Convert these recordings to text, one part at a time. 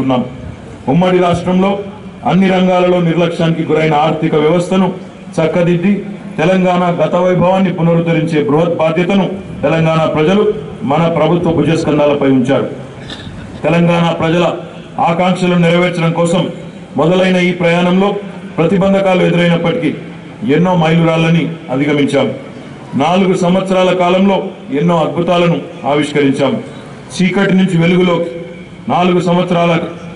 తీసుకున్నాం ఉమ్మడి రాష్ట్రంలో అన్ని రంగాలలో నిర్లక్ష్యానికి గురైన ఆర్థిక వ్యవస్థను చక్కదిద్ది తెలంగాణ గత వైభవాన్ని పునరుద్ధరించే బృహత్ బాధ్యతను తెలంగాణ ప్రజలు మన ప్రభుత్వ భుజస్కంధాలపై ఉంచారు తెలంగాణ ప్రజల ఆకాంక్షలను నెరవేర్చడం కోసం మొదలైన ఈ ప్రయాణంలో ప్రతిబంధకాలు ఎదురైనప్పటికీ ఎన్నో మైలురాళ్లని అధిగమించాం నాలుగు సంవత్సరాల కాలంలో ఎన్నో అద్భుతాలను ఆవిష్కరించాం చీకటి నుంచి వెలుగులోకి నాలుగు సంవత్సరాల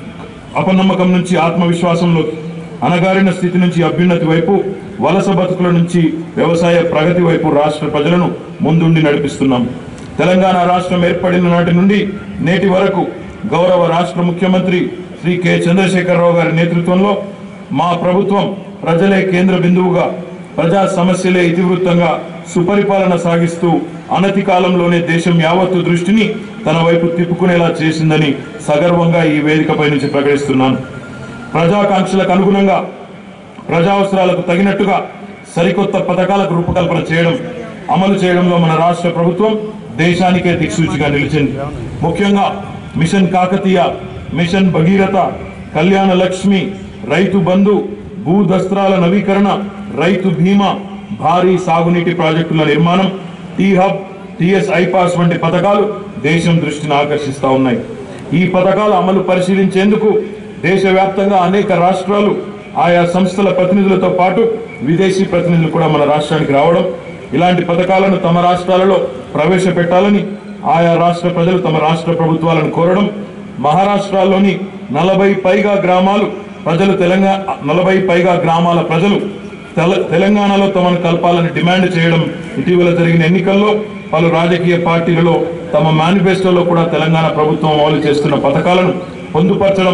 అపనమ్మకం నుంచి ఆత్మవిశ్వాసంలోకి అణగారిన స్థితి నుంచి అభ్యున్నతి వైపు వలస బతుకుల నుంచి వ్యవసాయ ప్రగతి వైపు రాష్ట్ర ప్రజలను ముందుండి నడిపిస్తున్నాం తెలంగాణ రాష్ట్రం ఏర్పడిన నాటి నుండి నేటి వరకు గౌరవ రాష్ట్ర ముఖ్యమంత్రి శ్రీ కె చంద్రశేఖరరావు గారి నేతృత్వంలో మా ప్రభుత్వం ప్రజలే కేంద్ర బిందువుగా ప్రజా సమస్యలే ఇతివృత్తంగా సుపరిపాలన సాగిస్తూ అనతి కాలంలోనే దేశం యావత్తు దృష్టిని తన వైపు తిప్పుకునేలా చేసిందని సగర్వంగా ఈ వేదికపై నుంచి ప్రకటిస్తున్నాను ప్రజాకాంక్షలకు అనుగుణంగా ప్రజా అవసరాలకు తగినట్టుగా సరికొత్త పథకాలకు రూపకల్పన చేయడం అమలు చేయడంలో మన రాష్ట్ర ప్రభుత్వం దేశానికే దిక్సూచిగా నిలిచింది ముఖ్యంగా మిషన్ కాకతీయ మిషన్ భగీరథ కళ్యాణ లక్ష్మి రైతు బంధు భూదస్త్రాల నవీకరణ రైతు బీమా భారీ సాగునీటి ప్రాజెక్టుల నిర్మాణం టీ హబ్ టిఎస్ ఐపాస్ వంటి పథకాలు దేశం దృష్టిని ఆకర్షిస్తా ఉన్నాయి ఈ పథకాల అమలు పరిశీలించేందుకు దేశవ్యాప్తంగా అనేక రాష్ట్రాలు ఆయా సంస్థల ప్రతినిధులతో పాటు విదేశీ ప్రతినిధులు కూడా మన రాష్ట్రానికి రావడం ఇలాంటి పథకాలను తమ రాష్ట్రాలలో ప్రవేశపెట్టాలని ఆయా రాష్ట్ర ప్రజలు తమ రాష్ట్ర ప్రభుత్వాలను కోరడం మహారాష్ట్రలోని నలభై పైగా గ్రామాలు ప్రజలు తెలంగాణ నలభై పైగా గ్రామాల ప్రజలు తెల- తెలంగాణలో తమను కలపాలని డిమాండ్ చేయడం ఇటీవల జరిగిన ఎన్నికల్లో పలు రాజకీయ పార్టీలలో తమ మేనిఫెస్టోలో కూడా తెలంగాణ ప్రభుత్వం అమలు చేస్తున్న పథకాలను పొందుపరచడం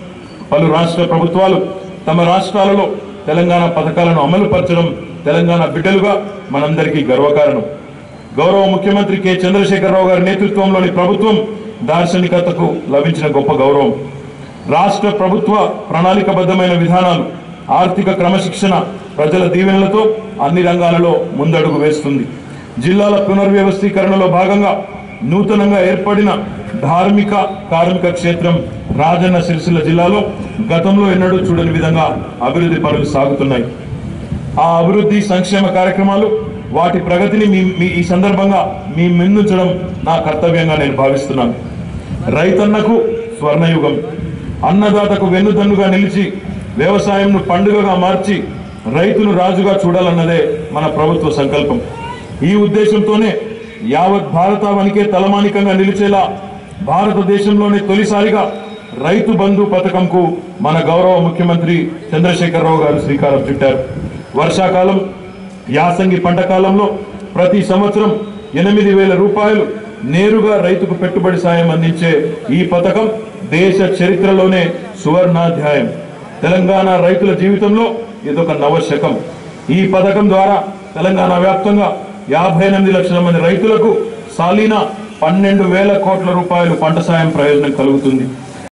పలు రాష్ట్ర ప్రభుత్వాలు తమ రాష్ట్రాలలో తెలంగాణ పథకాలను అమలు పరచడం తెలంగాణ బిడ్డలుగా మనందరికీ గర్వకారణం గౌరవ ముఖ్యమంత్రి కె చంద్రశేఖరరావు గారి నేతృత్వంలోని ప్రభుత్వం దార్శనికతకు లభించిన గొప్ప గౌరవం రాష్ట్ర ప్రభుత్వ ప్రణాళికబద్ధమైన విధానాలు ఆర్థిక క్రమశిక్షణ ప్రజల దీవెనలతో అన్ని రంగాలలో ముందడుగు వేస్తుంది జిల్లాల పునర్వ్యవస్థీకరణలో భాగంగా నూతనంగా ఏర్పడిన ధార్మిక కార్మిక క్షేత్రం రాజన్న సిరిసిల్ల జిల్లాలో గతంలో ఎన్నడూ చూడని విధంగా అభివృద్ధి పనులు సాగుతున్నాయి ఆ అభివృద్ధి సంక్షేమ కార్యక్రమాలు వాటి ప్రగతిని మీ మీ ఈ సందర్భంగా మీ ముందుంచడం నా కర్తవ్యంగా నేను భావిస్తున్నాను రైతన్నకు స్వర్ణయుగం అన్నదాతకు వెన్నుదన్నుగా నిలిచి వ్యవసాయంను పండుగగా మార్చి రైతును రాజుగా చూడాలన్నదే మన ప్రభుత్వ సంకల్పం ఈ ఉద్దేశంతోనే యావత్ భారతావనికే తలమానికంగా నిలిచేలా భారతదేశంలోనే తొలిసారిగా రైతు బంధు పథకంకు మన గౌరవ ముఖ్యమంత్రి చంద్రశేఖరరావు గారు శ్రీకారం చుట్టారు వర్షాకాలం యాసంగి పంట కాలంలో ప్రతి సంవత్సరం ఎనిమిది వేల రూపాయలు నేరుగా రైతుకు పెట్టుబడి సాయం అందించే ఈ పథకం దేశ చరిత్రలోనే సువర్ణాధ్యాయం తెలంగాణ రైతుల జీవితంలో ఇదొక నవశకం ఈ పథకం ద్వారా తెలంగాణ వ్యాప్తంగా యాభై ఎనిమిది లక్షల మంది రైతులకు సాలీనా పన్నెండు వేల కోట్ల రూపాయలు పంట సాయం ప్రయోజనం కలుగుతుంది